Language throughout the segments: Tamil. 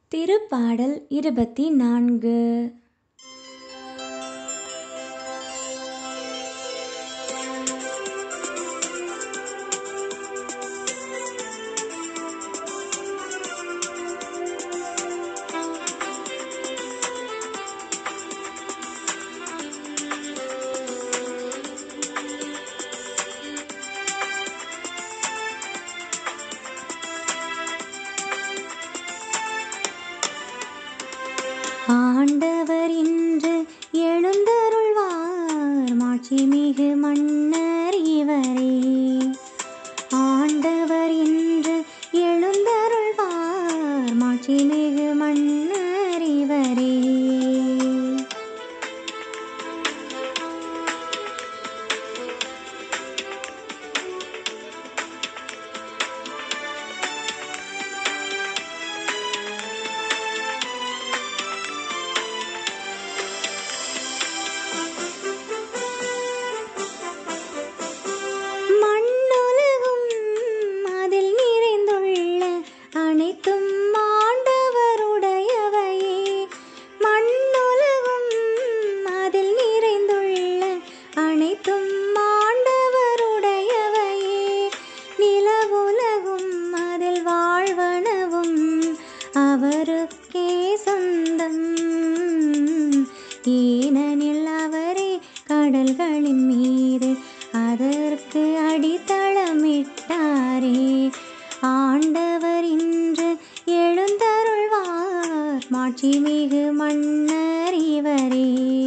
திருப்பாடல் இருபத்தி நான்கு ஆண்டவர் இன்று எழுந்தருள்வார் மாட்சிமிகு மன்னர் இவரே ஆண்டவர் இன்று எழுந்தருள்வார் மாட்சிமிகு மன்னர் இவரே மண்ணுலகும் அதில் நிறைந்துள்ள அனைத்தும் ஆண்டவருடையவையே மண்ணுலகும் அதில் நிறைந்துள்ள அனைத்தும் ஆண்டவருடையவையே நிலவுலகும் அதில் வாழ்வனவும் அவருக்கே சொந்தம் ஏனெனில் அவரே கடல்களின் மீது அதற்கு அடித்தளமிட்டாரே ஆண்டவர் இன்று எழுந்தருள்வார் மாட்சிமிகு மன்னர் இவரே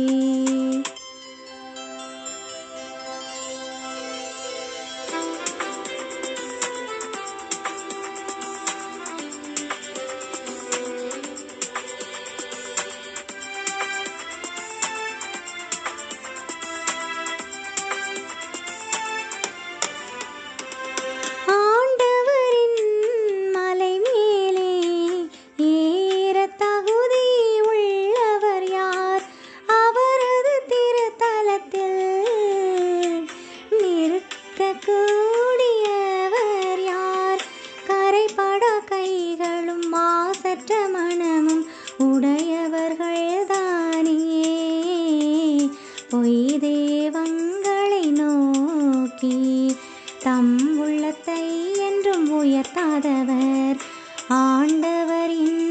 ஆண்டவரின் மலை மேலே ஏற தகுதி உள்ளவர் யார் அவரது திருத்தலத்தில் நிற்கக்கூடியவர் யார் கரைபட கைகளும் மாசற்ற மனமும் உடையவர்கள் தானே பொய் தேவங்களை நோக்கி தம் உள்ளத்தை என்றும் உயர்த்தாதவர் ஆண்டவர்